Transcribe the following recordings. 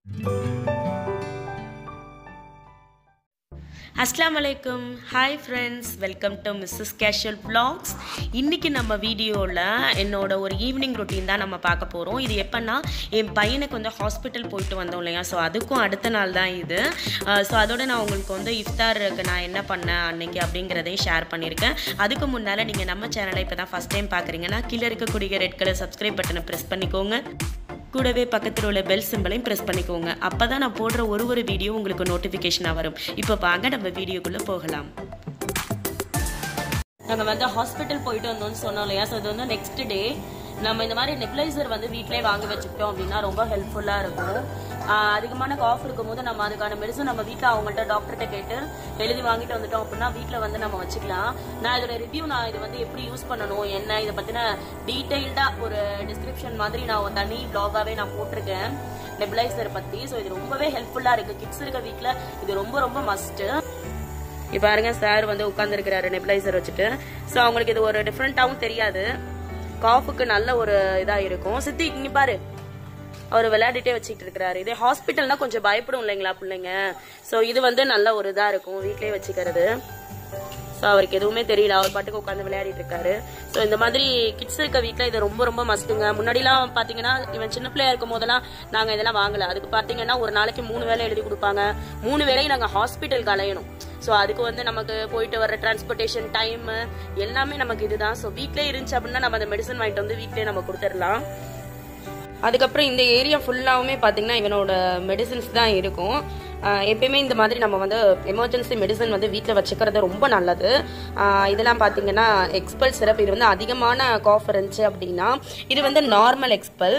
அஸ்லாம் வலைக்கும் hi friends welcome to Mrs casual vlogs இன்றைக்கி நம்ம வீடியோவில் என்னோட ஒரு ஈவினிங் ரொட்டீன் தான் நம்ம பார்க்க போகிறோம் இது எப்போன்னா என் பையனுக்கு வந்து ஹாஸ்பிட்டல் போயிட்டு வந்தோம் இல்லையா ஸோ அதுக்கும் அடுத்த நாள் தான் இது ஸோ அதோட நான் உங்களுக்கு வந்து இஃப்தாருக்கு நான் என்ன பண்ணேன் அன்னைக்கு அப்படிங்கிறதையும் ஷேர் பண்ணியிருக்கேன் அதுக்கு முன்னால் நீங்கள் நம்ம சேனலை இப்போ தான் ஃபஸ்ட் டைம் பார்க்குறீங்கன்னா கீழே இருக்கக்கூடிய ரெட் கலர் சப்ஸ்கிரைப் பட்டனை ப்ரெஸ் பண்ணிக்கோங்க கூடவே பக்கத்தில் உள்ள பெல் சிம்பிளையும் ப்ரெஸ் பண்ணிக்கோங்க அப்போ தான் நான் போடுற ஒரு ஒரு வீடியோ உங்களுக்கு நோட்டிஃபிகேஷனாக வரும் இப்போ வாங்க நம்ம வீடியோக்குள்ளே போகலாம் நாங்கள் வந்து ஹாஸ்பிட்டல் போயிட்டு வந்தோம்னு சொன்னோம் இல்லையா ஸோ இது வந்து நெக்ஸ்ட் டே நம்ம இந்த மாதிரி நெப்ளைசர் வந்து வீட்டிலே வாங்கி வச்சுக்கிட்டோம் அப்படின்னா ரொம்ப ஹெல்ப்ஃபுல்லாக இருக்கும் ஆஹ் அதிகமான காஃப் இருக்கும்போது நம்ம அதுக்கான மெடிசன் நம்ம வீட்டில் அவங்கள்ட்ட டாக்டர்கிட்ட கேட்டு எழுதி வாங்கிட்டு வந்துட்டோம் அப்படின்னா வீட்டில் வந்து நம்ம வச்சுக்கலாம் நான் இதோட ரிவ்யூ நான் இது வந்து எப்படி யூஸ் பண்ணணும் என்ன இதை பற்றின டீட்டெயில்டாக ஒரு டிஸ்கிரிப்ஷன் மாதிரி நான் ஒரு தனி vlog-ஆவே நான் போட்டிருக்கேன் நெபிளைசர் பற்றி ஸோ இது ரொம்பவே ஹெல்ப்ஃபுல்லாக இருக்குது கிட்ஸ் இருக்க வீட்டில் இது ரொம்ப ரொம்ப மஸ்ட்டு இப்போ பாருங்க சார் வந்து உட்காந்துருக்கிறாரு நெபிளைசர் வச்சுட்டு ஸோ அவங்களுக்கு இது ஒரு டிஃப்ரெண்ட்டாகவும் தெரியாது காஃபுக்கு நல்ல ஒரு இதாக இருக்கும் சித்தி இங்க பாரு அவர் விளையாடிட்டே வச்சுக்கிட்டு இருக்கிறாரு இதே ஹாஸ்பிட்டல்னா கொஞ்சம் பயப்படும் இல்லைங்களா பிள்ளைங்க ஸோ இது வந்து நல்ல ஒரு இதாக இருக்கும் வீட்லயே வச்சுக்கிறது ஸோ அவருக்கு எதுவுமே தெரியல அவர் பாட்டுக்கு உட்காந்து விளையாடிட்டு இருக்காரு ஸோ இந்த மாதிரி கிட்ஸ் இருக்க வீட்டில் இது ரொம்ப ரொம்ப மஸ்ட்டுங்க முன்னாடிலாம் பார்த்தீங்கன்னா இவன் சின்ன பிள்ளையா இருக்கும் போதெல்லாம் நாங்கள் இதெல்லாம் வாங்கல அதுக்கு பார்த்தீங்கன்னா ஒரு நாளைக்கு மூணு வேளை எழுதி கொடுப்பாங்க மூணு வேளையும் நாங்கள் ஹாஸ்பிட்டலுக்கு அலையணும் ஸோ அதுக்கு வந்து நமக்கு போயிட்டு வர டிரான்ஸ்போர்ட்டேஷன் டைம் எல்லாமே நமக்கு இதுதான் ஸோ வீட்டிலே இருந்துச்சு அப்படின்னா நம்ம அந்த மெடிசன் வாங்கிட்டு வந்து வீட்டிலே நம்ம கொடுத்துடலாம் அதுக்கப்புறம் இந்த ஏரியா ஃபுல்லாகவுமே பார்த்தீங்கன்னா இவனோட மெடிசின்ஸ் தான் இருக்கும் ஆஹ் எப்பயுமே இந்த மாதிரி நம்ம வந்து எமர்ஜென்சி மெடிசன் வந்து வீட்டில் வச்சுக்கிறது ரொம்ப நல்லது ஆஹ் இதெல்லாம் பார்த்தீங்கன்னா எக்ஸ்பல் சிரப் இது வந்து அதிகமான காஃப் இருந்துச்சு அப்படின்னா இது வந்து நார்மல் எக்ஸ்பல்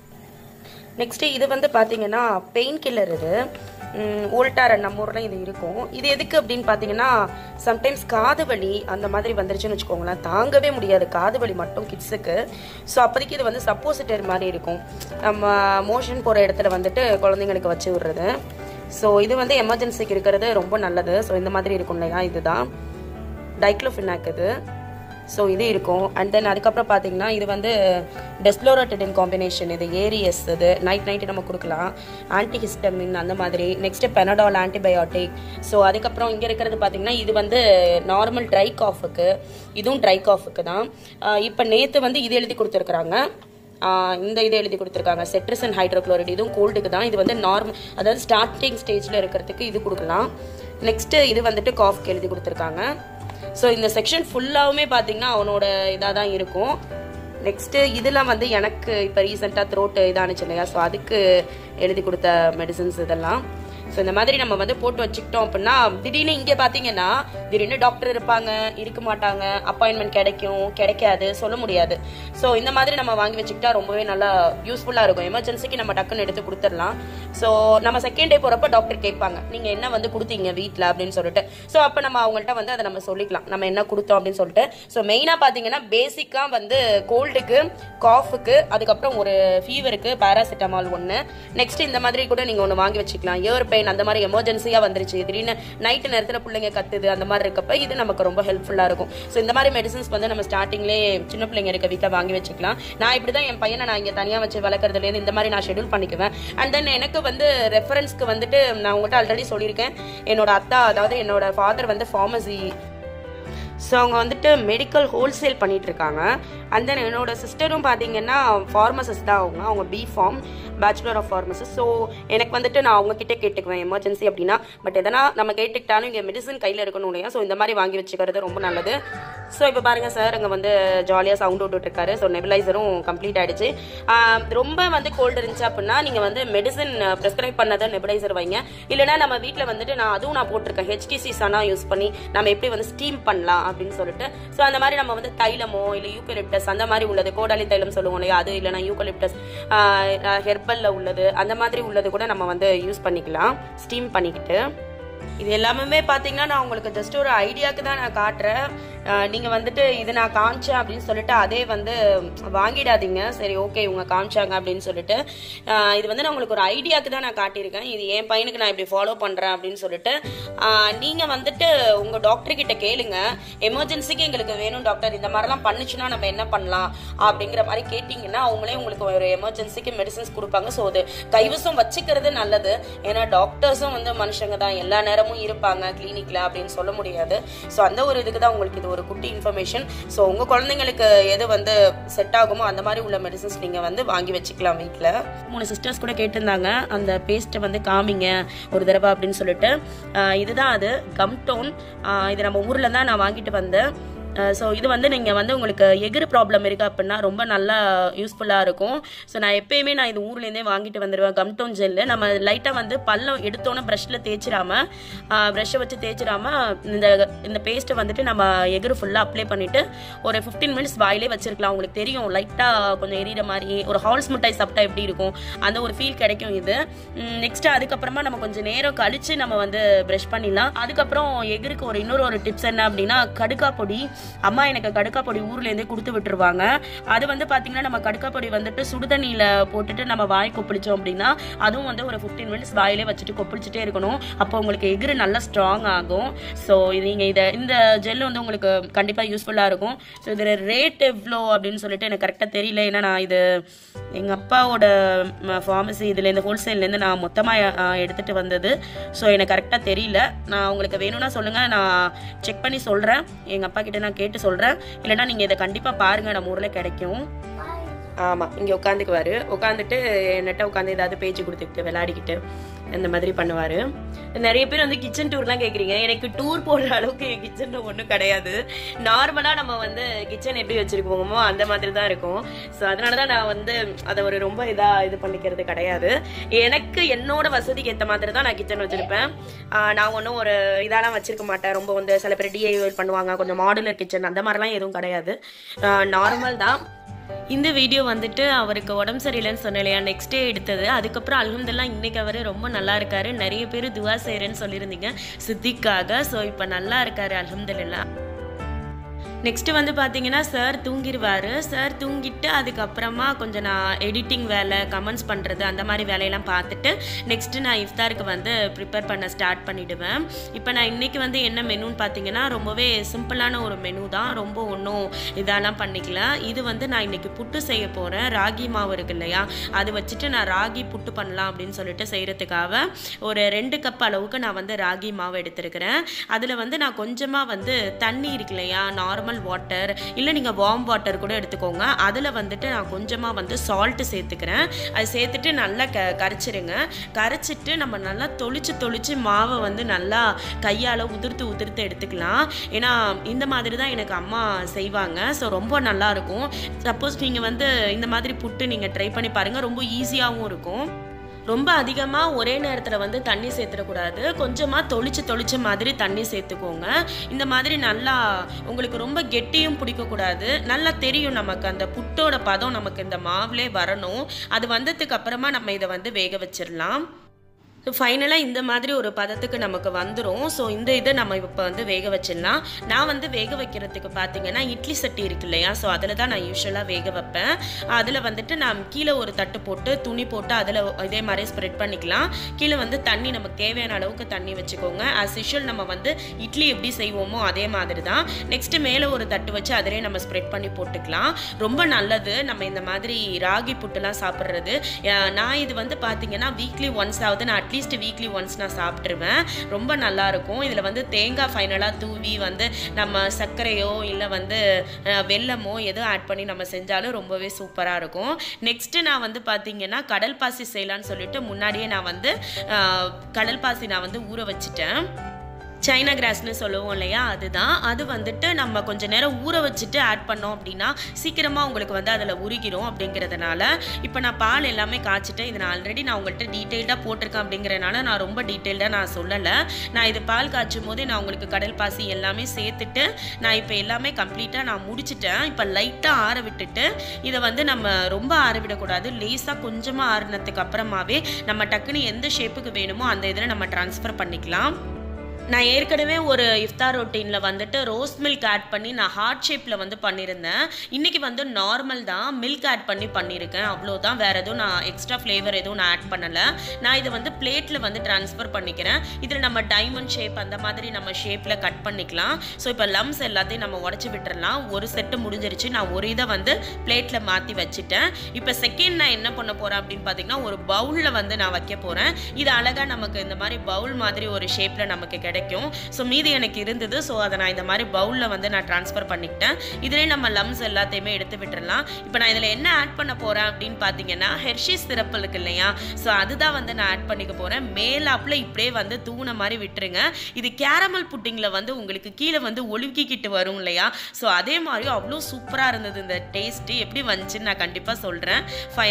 நெக்ஸ்ட் இது வந்து பார்த்தீங்கன்னா பெயின் கில்லர் இது ஓல்டார் நம்ம ஊரில் இது இருக்கும் இது எதுக்கு அப்படின்னு பார்த்தீங்கன்னா சம்டைம்ஸ் காது வலி அந்த மாதிரி வந்துருச்சுன்னு வச்சுக்கோங்களேன் தாங்கவே முடியாது காது வலி மட்டும் கிட்ஸுக்கு ஸோ அப்போதைக்கு இது வந்து சப்போசிட்டர் மாதிரி இருக்கும் நம்ம மோஷன் போகிற இடத்துல வந்துட்டு குழந்தைங்களுக்கு வச்சு விடுறது ஸோ இது வந்து எமர்ஜென்சிக்கு இருக்கிறது ரொம்ப நல்லது ஸோ இந்த மாதிரி இருக்கும் இல்லையா இதுதான் டைக்ளோஃபினாக் இது ஸோ இது இருக்கும் அண்ட் தென் அதுக்கப்புறம் பார்த்தீங்கன்னா இது வந்து டெஸ்லோரோட்டின் காம்பினேஷன் இது ஏரியஸ் இது நைட் நைட்டு நம்ம கொடுக்கலாம் ஆன்டிஹிஸ்டமின் அந்த மாதிரி நெக்ஸ்ட் பெனடால் ஆன்டிபயோட்டிக் ஸோ அதுக்கப்புறம் இங்கே இருக்கிறது பார்த்தீங்கன்னா இது வந்து நார்மல் ட்ரை காஃபுக்கு இதுவும் ட்ரை காஃபுக்கு தான் இப்போ நேற்று வந்து இது எழுதி கொடுத்துருக்குறாங்க ஆஹ் இந்த இது எழுதி கொடுத்துருக்காங்க செட்ரிசன் ஹைட்ரோக்ளோரைடு இதுவும் கோல்டுக்கு தான் இது வந்து நார்மல் அதாவது ஸ்டார்டிங் ஸ்டேஜில் இருக்கிறதுக்கு இது கொடுக்கலாம் நெக்ஸ்ட் இது வந்துட்டு காஃப்க்கு எழுதி கொடுத்துருக்காங்க ஸோ இந்த செக்ஷன் ஃபுல்லாகவுமே பார்த்தீங்கன்னா அவனோட இதாக தான் இருக்கும் நெக்ஸ்ட்டு இதெல்லாம் வந்து எனக்கு இப்போ ரீசெண்டாக த்ரோட்டு இதானுச்சு இல்லையா ஸோ அதுக்கு எழுதி கொடுத்த மெடிசன்ஸ் இதெல்லாம் ஸோ இந்த மாதிரி நம்ம வந்து போட்டு வச்சுக்கிட்டோம் அப்படின்னா திடீர்னு இங்கே பார்த்தீங்கன்னா திடீர்னு டாக்டர் இருப்பாங்க இருக்க மாட்டாங்க அப்பாயின்மெண்ட் கிடைக்கும் கிடைக்காது சொல்ல முடியாது ஸோ இந்த மாதிரி நம்ம வாங்கி வச்சுக்கிட்டா ரொம்பவே நல்லா யூஸ்ஃபுல்லாக இருக்கும் எமர்ஜென்சிக்கு நம்ம டக்குன்னு எடுத்து கொடுத்துடலாம் ஸோ நம்ம செகண்ட் டே போகிறப்ப டாக்டர் கேட்பாங்க நீங்கள் என்ன வந்து கொடுத்தீங்க வீட்டில் அப்படின்னு சொல்லிட்டு ஸோ அப்போ நம்ம அவங்கள்ட்ட வந்து அதை நம்ம சொல்லிக்கலாம் நம்ம என்ன கொடுத்தோம் அப்படின்னு சொல்லிட்டு ஸோ மெயினாக பார்த்தீங்கன்னா பேசிக்காக வந்து கோல்டுக்கு காஃபுக்கு அதுக்கப்புறம் ஒரு ஃபீவருக்கு பேராசிட்டமால் ஒன்று நெக்ஸ்ட் இந்த மாதிரி கூட நீங்கள் ஒன்று வாங்கி வச்சுக்கலாம் இயர் பெயின் அந்த மாதிரி எமர்ஜென்சியாக வந்துருச்சு திடீர்னு நைட்டு நேரத்தில் பிள்ளைங்க கத்துது அந்த மாதிரி இருக்கப்ப இது நமக்கு ரொம்ப ஹெல்ப்ஃபுல்லாக இருக்கும் ஸோ இந்த மாதிரி மெடிசன்ஸ் வந்து நம்ம ஸ்டார்டிங்லேயே சின்ன பிள்ளைங்க இருக்க வீட்டில் வாங்கி வச்சுக்கலாம் நான் இப்படி தான் என் பையனை நான் இங்கே தனியாக வச்சு வளர்க்குறதுலேருந்து இந்த மாதிரி நான் ஷெடியூல் பண்ணிக்குவேன் அண்ட் தென் எனக்கு வந்து ரெஃபரன்ஸ்க்கு வந்துட்டு நான் உங்கள்கிட்ட ஆல்ரெடி சொல்லியிருக்கேன் என்னோட அத்தா அதாவது என்னோட ஃபாதர் வந்து ஃபார்மசி ஸோ அவங்க வந்துட்டு மெடிக்கல் ஹோல்சேல் பண்ணிட்டு இருக்காங்க அண்ட் தென் என்னோட சிஸ்டரும் பார்த்தீங்கன்னா ஃபார்மசிஸ்ட் தான் அவங்க அவங்க B pharm bachelor of pharmacist so எனக்கு வந்துட்டு நான் அவங்க கிட்டே கேட்டுக்குவேன் எமர்ஜென்சி அப்படின்னா பட் எதனா நம்ம கேட்டுக்கிட்டாலும் இங்கே மெடிசன் கையில் இருக்கணும் இல்லையா ஸோ இந்த மாதிரி வாங்கி வச்சுக்கிறது ரொம்ப நல்லது ஸோ இப்போ பாருங்க சார் அங்கே வந்து ஜாலியாக சவுண்ட் விட்டுட்டு இருக்காரு ஸோ நெபிலைசரும் கம்ப்ளீட் ஆயிடுச்சு ஆஹ் ரொம்ப வந்து கோல்டு இருந்துச்சு அப்படின்னா நீங்கள் வந்து மெடிசன் ப்ரெஸ்கிரைப் பண்ணதை நெபிலைசர் வைங்க இல்லைனா நம்ம வீட்டில் வந்துட்டு நான் அதுவும் நான் போட்டிருக்கேன் ஹெச்டிசி சனா யூஸ் பண்ணி நம்ம எப்படி வந்து ஸ்டீம் பண்ணலாம் அப்படின்னு சொல்லிட்டு ஸோ அந்த மாதிரி நம்ம வந்து தைலமோ இல்லை யூக்கலிப்டஸ் அந்த மாதிரி உள்ளது கோடாலி தைலம் சொல்லுவோம் இல்லையா அது இல்லைனா யூக்கலிப்டஸ் ஹெர்பல்ல உள்ளது அந்த மாதிரி உள்ளது கூட நம்ம வந்து யூஸ் பண்ணிக்கலாம் ஸ்டீம் பண்ணிக்கிட்டு இது எல்லாமே பார்த்தீங்கன்னா நான் உங்களுக்கு ஜஸ்ட் ஒரு ஐடியாவுக்கு தான் நான் காட்டுறேன் அஹ் நீங்க வந்துட்டு இது நான் காமிச்சேன் அப்படின்னு சொல்லிட்டு அதே வந்து வாங்கிடாதீங்க சரி ஓகே இவங்க காமிச்சாங்க அப்படின்னு சொல்லிட்டு அஹ் இது வந்து நான் உங்களுக்கு ஒரு ஐடியாவுக்கு தான் நான் காட்டியிருக்கேன் இது என் பையனுக்கு நான் இப்படி ஃபாலோ பண்றேன் அப்படின்னு சொல்லிட்டு அஹ் நீங்க வந்துட்டு உங்க டாக்டர் கிட்ட கேளுங்க எமர்ஜென்சிக்கு எங்களுக்கு வேணும் டாக்டர் இந்த மாதிரிலாம் பண்ணுச்சுன்னா நம்ம என்ன பண்ணலாம் அப்படிங்கிற மாதிரி கேட்டிங்கன்னா அவங்களே உங்களுக்கு ஒரு எமர்ஜென்சிக்கு மெடிசன்ஸ் கொடுப்பாங்க ஸோ அது கைவசம் வச்சுக்கிறது நல்லது ஏன்னா டாக்டர்ஸும் வந்து மனுஷங்க தான் எல்லா நேரமும் இருப்பாங்க கிளினிக்ல அப்படின்னு சொல்ல முடியாது ஸோ அந்த ஒரு இதுக்கு தான் உங்களுக்கு இது ஒரு குட்டி இன்ஃபர்மேஷன் ஸோ உங்க குழந்தைங்களுக்கு எது வந்து செட் ஆகுமோ அந்த மாதிரி உள்ள மெடிசன்ஸ் நீங்க வந்து வாங்கி வச்சுக்கலாம் வீட்டில் மூணு சிஸ்டர்ஸ் கூட கேட்டிருந்தாங்க அந்த பேஸ்ட்டை வந்து காமிங்க ஒரு தடவை அப்படின்னு சொல்லிட்டு ஆஹ் இதுதான் அது கம்டோன் இது நம்ம ஊர்ல தான் நான் வாங்கிட்டு வந்தேன் ஸோ இது வந்து நீங்கள் வந்து உங்களுக்கு எகிறு ப்ராப்ளம் இருக்குது அப்படின்னா ரொம்ப நல்லா யூஸ்ஃபுல்லாக இருக்கும் ஸோ நான் எப்பயுமே நான் இது ஊர்லேருந்தே வாங்கிட்டு வந்துடுவேன் கம்டோன் ஜெல்லு நம்ம லைட்டாக வந்து பல்லம் எடுத்தோன்னே ப்ரஷ்ஷில் தேய்ச்சிடாம ப்ரஷ்ஷை வச்சு தேய்ச்சிடாம இந்த இந்த பேஸ்ட்டை வந்துட்டு நம்ம எகிறு ஃபுல்லாக அப்ளை பண்ணிவிட்டு ஒரு ஃபிஃப்டீன் மினிட்ஸ் வாயிலே வச்சிருக்கலாம் உங்களுக்கு தெரியும் லைட்டாக கொஞ்சம் எரியிற மாதிரி ஒரு ஹால்ஸ் மிட்டாய் சாப்பிட்டா எப்படி இருக்கும் அந்த ஒரு ஃபீல் கிடைக்கும் இது நெக்ஸ்ட் அதுக்கப்புறமா நம்ம கொஞ்சம் நேரம் கழிச்சு நம்ம வந்து ப்ரஷ் பண்ணிடலாம் அதுக்கப்புறம் எகிருக்கு ஒரு இன்னொரு ஒரு டிப்ஸ் என்ன அப்படின்னா கடுக்கா பொடி அம்மா எனக்கு கடுக்கா பொடி ஊர்லேருந்தே கொடுத்து விட்டுருவாங்க அது வந்து பார்த்தீங்கன்னா நம்ம கடுக்கா பொடி வந்துட்டு சுடுதண்ணியில் போட்டுட்டு நம்ம வாய் கொப்பளிச்சோம் அப்படின்னா அதுவும் வந்து ஒரு ஃபிஃப்டீன் மினிட்ஸ் வாயிலே வச்சுட்டு கொப்பளிச்சுட்டே இருக்கணும் அப்போ உங்களுக்கு எகிறு நல்லா ஸ்ட்ராங் ஆகும் ஸோ நீங்கள் இதை இந்த ஜெல் வந்து உங்களுக்கு கண்டிப்பாக யூஸ்ஃபுல்லாக இருக்கும் ஸோ இதில் ரேட் எவ்வளோ அப்படின்னு சொல்லிட்டு எனக்கு கரெக்டாக தெரியல ஏன்னா நான் இது எங்கள் அப்பாவோட ஃபார்மசி இதில் இந்த ஹோல்சேல்லேருந்து நான் மொத்தமாக எடுத்துகிட்டு வந்தது ஸோ எனக்கு கரெக்டாக தெரியல நான் உங்களுக்கு வேணும்னா சொல்லுங்கள் நான் செக் பண்ணி சொல்கிறேன் எங்கள் அப்பா கிட்ட நான் கேட்டு சொல்கிறேன் இல்லைன்னா நீங்கள் இதை கண்டிப்பாக பாருங்கள் நம்ம ஊரில் கிடைக்கும் ஆமாம் இங்கே உட்காந்துக்குவாரு உட்காந்துட்டு நெட்டை உட்காந்து ஏதாவது பேச்சு கொடுத்துக்கிட்டு விளையாடிக்கிட்டு இந்த மாதிரி பண்ணுவார் நிறைய பேர் வந்து கிச்சன் டூர்லாம் கேட்குறீங்க எனக்கு டூர் போடுற அளவுக்கு என் கிச்சனில் ஒன்றும் கிடையாது நார்மலாக நம்ம வந்து கிச்சன் எப்படி வச்சுருக்கோமோ அந்த மாதிரி தான் இருக்கும் ஸோ அதனால தான் நான் வந்து அதை ஒரு ரொம்ப இதாக இது பண்ணிக்கிறது கிடையாது எனக்கு என்னோட வசதிக்கு ஏற்ற மாதிரி தான் நான் கிச்சன் வச்சுருப்பேன் நான் ஒன்றும் ஒரு இதெல்லாம் வச்சிருக்க மாட்டேன் ரொம்ப வந்து சில பேர் டிஐஒய் பண்ணுவாங்க கொஞ்சம் மாடுலர் கிச்சன் அந்த மாதிரிலாம் எதுவும் கிடையாது நார்மல் தான் இந்த வீடியோ வந்துட்டு அவருக்கு உடம்பு சரியில்லைன்னு சொன்னேன் இல்லையா நெக்ஸ்ட் டே எடுத்தது அதுக்கப்புறம் அல்ஹம்துல்லா இன்னைக்கு அவர் ரொம்ப நல்லா இருக்காரு நிறைய பேர் துவா செய்கிறேன்னு சொல்லியிருந்தீங்க சித்திக்காக ஸோ இப்போ நல்லா இருக்காரு அல்ஹம்துலில்லா நெக்ஸ்ட் வந்து பார்த்தீங்கன்னா சார் தூங்கிடுவார் சார் தூங்கிட்டு அதுக்கப்புறமா கொஞ்சம் நான் எடிட்டிங் வேலை கமெண்ட்ஸ் பண்ணுறது அந்த மாதிரி வேலையெல்லாம் பார்த்துட்டு நெக்ஸ்ட்டு நான் இஃப்தாருக்கு வந்து ப்ரிப்பேர் பண்ண ஸ்டார்ட் பண்ணிவிடுவேன் இப்போ நான் இன்றைக்கி வந்து என்ன மெனுன்னு பார்த்தீங்கன்னா ரொம்பவே சிம்பிளான ஒரு மெனு தான் ரொம்ப ஒன்றும் இதெல்லாம் பண்ணிக்கல இது வந்து நான் இன்றைக்கி புட்டு செய்ய போகிறேன் ராகி மாவு இருக்கு இல்லையா அது வச்சுட்டு நான் ராகி புட்டு பண்ணலாம் அப்படின்னு சொல்லிட்டு செய்கிறதுக்காக ஒரு ரெண்டு கப் அளவுக்கு நான் வந்து ராகி மாவு எடுத்திருக்கிறேன் அதில் வந்து நான் கொஞ்சமாக வந்து தண்ணி இருக்கு இல்லையா நார்மல் வாட்டர் இல்லை நீங்கள் வார்ம் வாட்டர் கூட எடுத்துக்கோங்க அதில் வந்துட்டு நான் கொஞ்சமாக வந்து சால்ட்டு சேர்த்துக்கிறேன் அது சேர்த்துட்டு நல்லா க கரைச்சிருங்க கரைச்சிட்டு நம்ம நல்லா தொளிச்சு தொளிச்சு மாவை வந்து நல்லா கையால் உதிர்த்து உதிர்த்து எடுத்துக்கலாம் ஏன்னா இந்த மாதிரி தான் எனக்கு அம்மா செய்வாங்க ஸோ ரொம்ப நல்லா இருக்கும் சப்போஸ் நீங்கள் வந்து இந்த மாதிரி புட்டு நீங்கள் ட்ரை பண்ணி பாருங்கள் ரொம்ப ஈஸியாகவும் இருக்கும் ரொம்ப அதிகமாக ஒரே நேரத்தில் வந்து தண்ணி சேர்த்துடக்கூடாது கொஞ்சமாக தொளிச்சு தொளிச்ச மாதிரி தண்ணி சேர்த்துக்கோங்க இந்த மாதிரி நல்லா உங்களுக்கு ரொம்ப கெட்டியும் பிடிக்கக்கூடாது நல்லா தெரியும் நமக்கு அந்த புட்டோட பதம் நமக்கு இந்த மாவுலே வரணும் அது வந்ததுக்கு அப்புறமா நம்ம இதை வந்து வேக வச்சிடலாம் ஸோ ஃபைனலாக இந்த மாதிரி ஒரு பதத்துக்கு நமக்கு வந்துடும் ஸோ இந்த இதை நம்ம இப்போ வந்து வேக வச்சிடலாம் நான் வந்து வேக வைக்கிறதுக்கு பார்த்தீங்கன்னா இட்லி சட்டி இருக்கு இல்லையா ஸோ அதில் தான் நான் யூஸ்வலாக வேக வைப்பேன் அதில் வந்துட்டு நான் கீழே ஒரு தட்டு போட்டு துணி போட்டு அதில் இதே மாதிரி ஸ்ப்ரெட் பண்ணிக்கலாம் கீழே வந்து தண்ணி நமக்கு தேவையான அளவுக்கு தண்ணி வச்சுக்கோங்க ஆஸ் யூஷுவல் நம்ம வந்து இட்லி எப்படி செய்வோமோ அதே மாதிரி தான் நெக்ஸ்ட்டு மேலே ஒரு தட்டு வச்சு அதிலே நம்ம ஸ்ப்ரெட் பண்ணி போட்டுக்கலாம் ரொம்ப நல்லது நம்ம இந்த மாதிரி ராகி புட்டுலாம் சாப்பிட்றது அஹ் நான் இது வந்து பார்த்தீங்கன்னா வீக்லி ஒன்ஸ் ஆகுது நான் அட்லீஸ்ட் வீக்லி ஒன்ஸ் நான் சாப்பிட்ருவேன் ரொம்ப நல்லா இருக்கும் இதில் வந்து தேங்காய் ஃபைனலாக தூவி வந்து நம்ம சர்க்கரையோ இல்லை வந்து அஹ், வெல்லமோ எதோ ஆட் பண்ணி நம்ம செஞ்சாலும் ரொம்பவே சூப்பராக இருக்கும் நெக்ஸ்ட்டு நான் வந்து பார்த்தீங்கன்னா கடல் பாசி செய்யலான்னு சொல்லிட்டு முன்னாடியே நான் வந்து அஹ், கடல் பாசி நான் வந்து ஊற வச்சுட்டேன் சைனா கிராஸ்னு சொல்லுவோம் இல்லையா அதுதான் அது வந்துட்டு நம்ம கொஞ்ச நேரம் ஊற வச்சுட்டு ஆட் பண்ணோம் அப்படின்னா சீக்கிரமாக உங்களுக்கு வந்து அதில் உருகிரும் அப்படிங்கிறதுனால இப்போ நான் பால் எல்லாமே காய்ச்சிட்டேன் இது நான் ஆல்ரெடி நான் உங்கள்கிட்ட டீட்டெயில்டாக போட்டிருக்கேன் அப்படிங்கிறனால நான் ரொம்ப டீட்டெயில்டாக நான் சொல்லலை நான் இது பால் காய்ச்சும் போதே நான் உங்களுக்கு கடல் பாசி எல்லாமே சேர்த்துட்டு நான் இப்போ எல்லாமே கம்ப்ளீட்டாக நான் முடிச்சிட்டேன் இப்போ லைட்டாக ஆற விட்டுட்டு இதை வந்து நம்ம ரொம்ப ஆற விடக்கூடாது லேசாக கொஞ்சமாக ஆறுனதுக்கு அப்புறமாவே நம்ம டக்குன்னு எந்த ஷேப்புக்கு வேணுமோ அந்த இதில் நம்ம ட்ரான்ஸ்ஃபர் பண்ணிக்கலாம் நான் ஏற்கனவே ஒரு இஃப்தார் ரொட்டீனில் வந்துட்டு ரோஸ் மில்க் ஆட் பண்ணி நான் ஹார்ட் ஷேப்பில் வந்து பண்ணியிருந்தேன் இன்றைக்கி வந்து நார்மல் தான் மில்க் ஆட் பண்ணி பண்ணியிருக்கேன் அவ்வளோதான் வேறு எதுவும் நான் எக்ஸ்ட்ரா ஃப்ளேவர் எதுவும் நான் ஆட் பண்ணலை நான் இதை வந்து பிளேட்டில் வந்து ட்ரான்ஸ்ஃபர் பண்ணிக்கிறேன் இதில் நம்ம டைமண்ட் ஷேப் அந்த மாதிரி நம்ம ஷேப்பில் கட் பண்ணிக்கலாம் ஸோ இப்போ லம்ஸ் எல்லாத்தையும் நம்ம உடச்சி விட்டுறலாம் ஒரு செட்டு முடிஞ்சிருச்சு நான் ஒரு இதை வந்து பிளேட்டில் மாற்றி வச்சுட்டேன் இப்போ செகண்ட் நான் என்ன பண்ண போகிறேன் அப்படின்னு பார்த்தீங்கன்னா ஒரு பவுலில் வந்து நான் வைக்க போகிறேன் இது அழகாக நமக்கு இந்த மாதிரி பவுல் மாதிரி ஒரு ஷேப்பில் நமக்கு கிடைக்கும் ஸோ மீதி எனக்கு இருந்தது ஸோ அதை நான் இந்த மாதிரி பவுலில் வந்து நான் ட்ரான்ஸ்ஃபர் பண்ணிக்கிட்டேன் இதிலே நம்ம லம்ஸ் எல்லாத்தையுமே எடுத்து விட்டுறலாம் இப்போ நான் இதில் என்ன ஆட் பண்ண போகிறேன் அப்படின்னு பார்த்தீங்கன்னா ஹெர்ஷிஸ் சிறப்பு இருக்கு இல்லையா ஸோ அதுதான் வந்து நான் ஆட் பண்ணிக்க போகிறேன் மேலாப்பில் இப்படியே வந்து தூண மாதிரி விட்டுருங்க இது கேரமல் புட்டிங்கில் வந்து உங்களுக்கு கீழே வந்து ஒழுக்கிக்கிட்டு வரும் இல்லையா ஸோ அதே மாதிரி அவ்வளோ சூப்பராக இருந்தது இந்த டேஸ்ட்டு எப்படி வந்துச்சுன்னு நான் கண்டிப்பாக சொல்கிறேன் ஃபை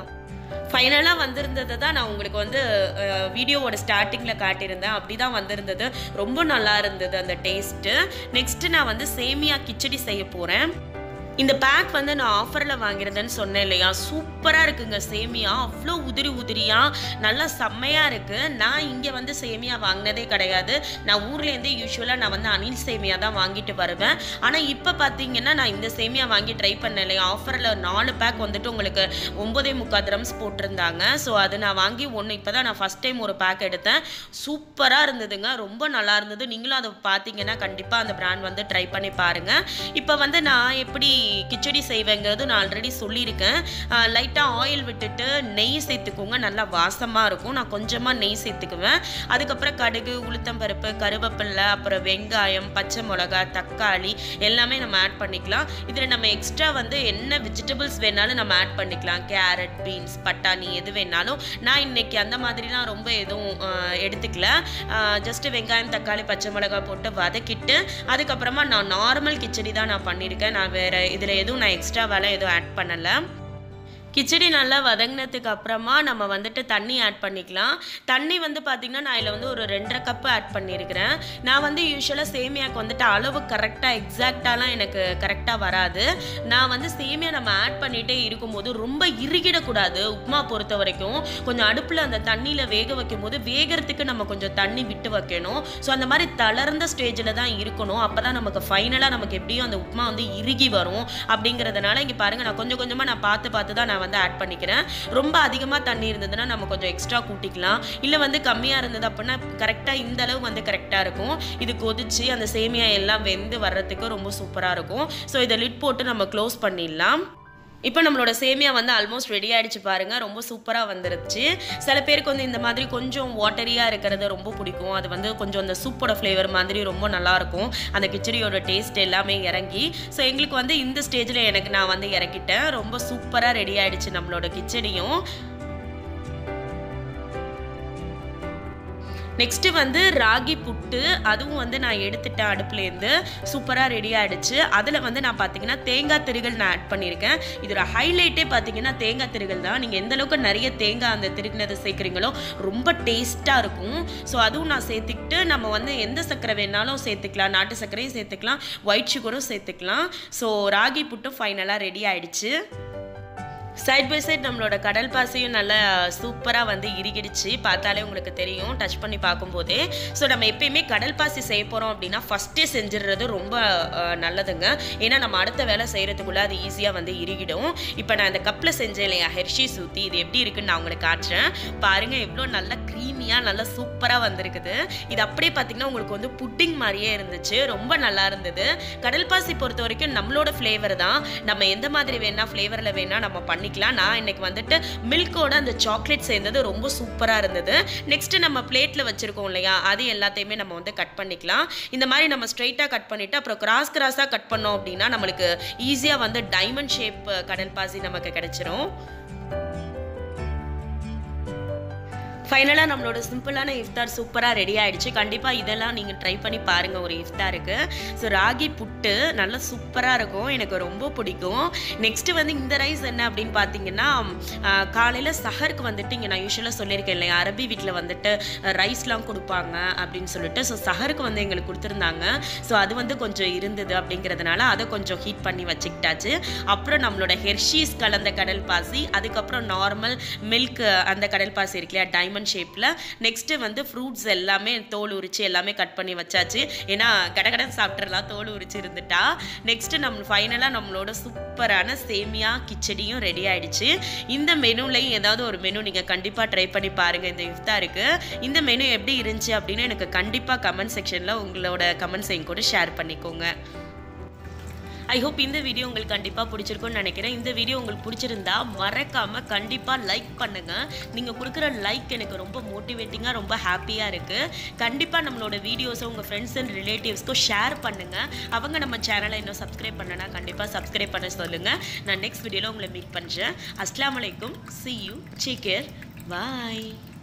ஃபைனலாக வந்திருந்தது தான் நான் உங்களுக்கு வந்து வீடியோவோட ஸ்டார்டிங்கில் காட்டியிருந்தேன் அப்படி தான் வந்திருந்தது ரொம்ப நல்லா இருந்தது அந்த டேஸ்ட்டு நெக்ஸ்ட்டு நான் வந்து சேமியா கிச்சடி செய்ய போகிறேன் இந்த பேக் வந்து நான் ஆஃபரில் வாங்கியிருந்தேன்னு சொன்னேன் இல்லையா சூப்பராக இருக்குங்க சேமியா அவ்வளோ உதிரி உதிரியாக நல்லா செம்மையாக இருக்குது நான் இங்கே வந்து சேமியா வாங்கினதே கிடையாது நான் ஊர்லேருந்தே யூஸ்வலாக நான் வந்து அனில் சேமியா தான் வாங்கிட்டு வருவேன் ஆனால் இப்போ பார்த்தீங்கன்னா நான் இந்த சேமியா வாங்கி ட்ரை பண்ணேன் இல்லையா ஆஃபரில் நாலு பேக் வந்துட்டு உங்களுக்கு ஒம்பதே முக்கால் திரம்ஸ் போட்டிருந்தாங்க ஸோ அது நான் வாங்கி ஒன்று இப்போ தான் நான் ஃபஸ்ட் டைம் ஒரு பேக் எடுத்தேன் சூப்பராக இருந்ததுங்க ரொம்ப நல்லா இருந்தது நீங்களும் அதை பார்த்தீங்கன்னா கண்டிப்பாக அந்த பிராண்ட் வந்து ட்ரை பண்ணி பாருங்கள் இப்போ வந்து நான் எப்படி கிச்சடி செய்வேங்கிறது நான் ஆல்ரெடி சொல்லியிருக்கேன் லைட்டாக ஆயில் விட்டுட்டு நெய் சேர்த்துக்கோங்க நல்லா வாசமாக இருக்கும் நான் கொஞ்சமாக நெய் சேர்த்துக்குவேன் அதுக்கப்புறம் கடுகு உளுத்தம்பருப்பு கருவேப்பில்லை அப்புறம் வெங்காயம் பச்சை மிளகா தக்காளி எல்லாமே நம்ம ஆட் பண்ணிக்கலாம் இதில் நம்ம எக்ஸ்ட்ரா வந்து என்ன வெஜிடபிள்ஸ் வேணாலும் நம்ம ஆட் பண்ணிக்கலாம் கேரட் பீன்ஸ் பட்டாணி எது வேணாலும் நான் இன்னைக்கு அந்த மாதிரிலாம் ரொம்ப எதுவும் ஆஹ், எடுத்துக்கல ஜஸ்ட்டு வெங்காயம் தக்காளி பச்சை மிளகாய் போட்டு வதக்கிட்டு அதுக்கப்புறமா நான் நார்மல் கிச்சடி தான் நான் பண்ணியிருக்கேன் நான் வேறு இதில் எதுவும் நான் எக்ஸ்ட்ரா வேலை எதுவும் ஆட் பண்ணலை கிச்சடி நல்லா வதங்கினதுக்கு அப்புறமா நம்ம வந்துட்டு தண்ணி ஆட் பண்ணிக்கலாம் தண்ணி வந்து பார்த்திங்கன்னா நான் இதில் வந்து ஒரு ரெண்டரை கப்பு ஆட் பண்ணியிருக்கிறேன் நான் வந்து யூஸ்வலாக சேமியாவுக்கு வந்துட்டு அளவு கரெக்டாக எக்ஸாக்டாலாம் எனக்கு கரெக்டாக வராது நான் வந்து சேமியா நம்ம ஆட் பண்ணிகிட்டே இருக்கும்போது ரொம்ப இறுகிடக்கூடாது உப்புமா பொறுத்த வரைக்கும் கொஞ்சம் அடுப்பில் அந்த தண்ணியில் வேக வைக்கும் போது வேகிறதுக்கு நம்ம கொஞ்சம் தண்ணி விட்டு வைக்கணும் ஸோ அந்த மாதிரி தளர்ந்த ஸ்டேஜில் தான் இருக்கணும் அப்போ தான் நமக்கு ஃபைனலாக நமக்கு எப்படியும் அந்த உப்புமா வந்து இறுகி வரும் அப்படிங்கிறதுனால இங்கே பாருங்கள் நான் கொஞ்சம் கொஞ்சமாக நான் பார்த்து பார்த்து தான் நான் வந்து ஆட் பண்ணிக்கிறேன் ரொம்ப அதிகமாக தண்ணி இருந்ததுன்னா நம்ம கொஞ்சம் எக்ஸ்ட்ரா கூட்டிக்கலாம் இல்லை வந்து கம்மியாக இருந்தது அப்படின்னா கரெக்டாக இந்த அளவு வந்து கரெக்டாக இருக்கும் இது கொதிச்சு அந்த சேமியா எல்லாம் வெந்து வர்றதுக்கு ரொம்ப சூப்பராக இருக்கும் ஸோ இதை லிட் போட்டு நம்ம க்ளோஸ் பண்ணிடலாம் இப்போ நம்மளோட சேமியா வந்து ஆல்மோஸ்ட் ரெடி ஆயிடுச்சு பாருங்க ரொம்ப சூப்பராக வந்துருச்சு சில பேருக்கு வந்து இந்த மாதிரி கொஞ்சம் வாட்டரியாக இருக்கிறது ரொம்ப பிடிக்கும் அது வந்து கொஞ்சம் அந்த சூப்போட ஃப்ளேவர் மாதிரி ரொம்ப நல்லா இருக்கும் அந்த கிச்சடியோட டேஸ்ட் எல்லாமே இறங்கி ஸோ எங்களுக்கு வந்து இந்த ஸ்டேஜில் எனக்கு நான் வந்து இறக்கிட்டேன் ரொம்ப சூப்பராக ரெடி ஆயிடுச்சு நம்மளோட கிச்சடியும் நெக்ஸ்ட்டு வந்து ராகி புட்டு அதுவும் வந்து நான் எடுத்துட்டேன் அடுப்புலேருந்து சூப்பராக ரெடி ஆகிடுச்சு அதில் வந்து நான் பார்த்தீங்கன்னா தேங்காய் திருகல் நான் ஆட் பண்ணியிருக்கேன் இதோட ஹைலைட்டே பார்த்தீங்கன்னா தேங்காய் திருகல் தான் நீங்கள் எந்த அளவுக்கு நிறைய தேங்காய் அந்த திருகினதை சேர்க்குறீங்களோ ரொம்ப டேஸ்ட்டாக இருக்கும் ஸோ அதுவும் நான் சேர்த்துக்கிட்டு நம்ம வந்து எந்த சர்க்கரை வேணாலும் சேர்த்துக்கலாம் நாட்டு சர்க்கரையும் சேர்த்துக்கலாம் ஒயிட் சுகரும் சேர்த்துக்கலாம் ஸோ ராகி புட்டும் ஃபைனலாக ரெடி ஆயிடுச்சு சைட் பை சைட் நம்மளோட கடல் பாசையும் நல்லா சூப்பராக வந்து இறுகிடுச்சு பார்த்தாலே உங்களுக்கு தெரியும் டச் பண்ணி பார்க்கும்போதே ஸோ நம்ம எப்பயுமே கடல் பாசி செய்ய போகிறோம் அப்படின்னா ஃபஸ்ட்டே செஞ்சிடுறது ரொம்ப அஹ், நல்லதுங்க ஏன்னா நம்ம அடுத்த வேலை செய்கிறதுக்குள்ளே அது ஈஸியாக வந்து இறுகிடும் இப்போ நான் இந்த கப்பில் செஞ்சேன் இல்லையா ஹெர்ஷி ஊற்றி இது எப்படி இருக்குன்னு நான் உங்களுக்கு காட்டுறேன் பாருங்கள் எவ்வளோ நல்லா க்ரீமியாக நல்லா சூப்பராக வந்திருக்குது இது அப்படியே பார்த்தீங்கன்னா உங்களுக்கு வந்து புட்டிங் மாதிரியே இருந்துச்சு ரொம்ப நல்லா இருந்தது கடல் பாசி பொறுத்த வரைக்கும் நம்மளோட ஃப்ளேவர் தான் நம்ம எந்த மாதிரி வேணா ஃப்ளேவரில் வேணா நம்ம பண்ணிக்கலாம் நான் இன்னைக்கு வந்துட்டு மில்கோட அந்த சாக்லேட் சேர்ந்தது ரொம்ப சூப்பராக இருந்தது நெக்ஸ்ட் நம்ம பிளேட்டில் வச்சிருக்கோம் இல்லையா அது எல்லாத்தையுமே நம்ம வந்து கட் பண்ணிக்கலாம் இந்த மாதிரி நம்ம ஸ்ட்ரைட்டாக கட் பண்ணிட்டு அப்புறம் கிராஸ் கிராஸாக கட் பண்ணோம் அப்படின்னா நம்மளுக்கு ஈஸியாக வந்து டைமண்ட் ஷேப் கடல் பாசி நமக்கு கிடைச்சிரும் ஃபைனலாக நம்மளோட சிம்பிளான இஃப்தார் சூப்பராக ரெடி ஆயிடுச்சு கண்டிப்பாக இதெல்லாம் நீங்கள் ட்ரை பண்ணி பாருங்கள் ஒரு இஃப்தாருக்கு ஸோ ராகி புட்டு நல்லா சூப்பராக இருக்கும் எனக்கு ரொம்ப பிடிக்கும் நெக்ஸ்ட்டு வந்து இந்த ரைஸ் என்ன அப்படின்னு பார்த்தீங்கன்னா காலையில் சஹருக்கு வந்துட்டு இங்கே நான் யூஸ்வலாக சொல்லியிருக்கேன் இல்லையா அரபி வீட்டில் வந்துட்டு ரைஸ்லாம் கொடுப்பாங்க அப்படின்னு சொல்லிட்டு ஸோ சஹருக்கு வந்து எங்களுக்கு கொடுத்துருந்தாங்க ஸோ அது வந்து கொஞ்சம் இருந்தது அப்படிங்கிறதுனால அதை கொஞ்சம் ஹீட் பண்ணி வச்சுக்கிட்டாச்சு அப்புறம் நம்மளோட ஹெர்ஷீஸ் கலந்த கடல் பாசி அதுக்கப்புறம் நார்மல் மில்க் அந்த கடல் பாசி இருக்கு இல்லையா டைமண்ட் டைமண்ட் ஷேப்பில் நெக்ஸ்ட்டு வந்து ஃப்ரூட்ஸ் எல்லாமே தோல் உரிச்சு எல்லாமே கட் பண்ணி வச்சாச்சு ஏன்னா கடகடன் சாப்பிட்றலாம் தோல் உரிச்சு இருந்துட்டா நெக்ஸ்ட்டு நம்ம ஃபைனலாக நம்மளோட சூப்பரான சேமியா கிச்சடியும் ரெடி ஆயிடுச்சு இந்த மெனுலையும் ஏதாவது ஒரு மெனு நீங்கள் கண்டிப்பாக ட்ரை பண்ணி பாருங்கள் இந்த இஃப்தாருக்கு இந்த மெனு எப்படி இருந்துச்சு அப்படின்னு எனக்கு கண்டிப்பாக கமெண்ட் செக்ஷனில் உங்களோட கமெண்ட்ஸ் என் கூட ஷேர் பண்ணிக்கோங்க ஐ ஹோப் இந்த வீடியோ உங்களுக்கு கண்டிப்பாக பிடிச்சிருக்கும்னு நினைக்கிறேன் இந்த வீடியோ உங்களுக்கு பிடிச்சிருந்தா மறக்காமல் கண்டிப்பாக லைக் பண்ணுங்கள் நீங்கள் கொடுக்குற லைக் எனக்கு ரொம்ப மோட்டிவேட்டிங்காக ரொம்ப ஹாப்பியாக இருக்குது கண்டிப்பாக நம்மளோட வீடியோஸை உங்கள் ஃப்ரெண்ட்ஸ் அண்ட் ரிலேட்டிவ்ஸ்க்கும் ஷேர் பண்ணுங்கள் அவங்க நம்ம சேனலை இன்னும் சப்ஸ்கிரைப் பண்ணனா கண்டிப்பாக சப்ஸ்கிரைப் பண்ண சொல்லுங்கள் நான் நெக்ஸ்ட் வீடியோவில் உங்களை மீட் பண்ணுறேன் அஸ்லாம் வலைக்கும் see you take care bye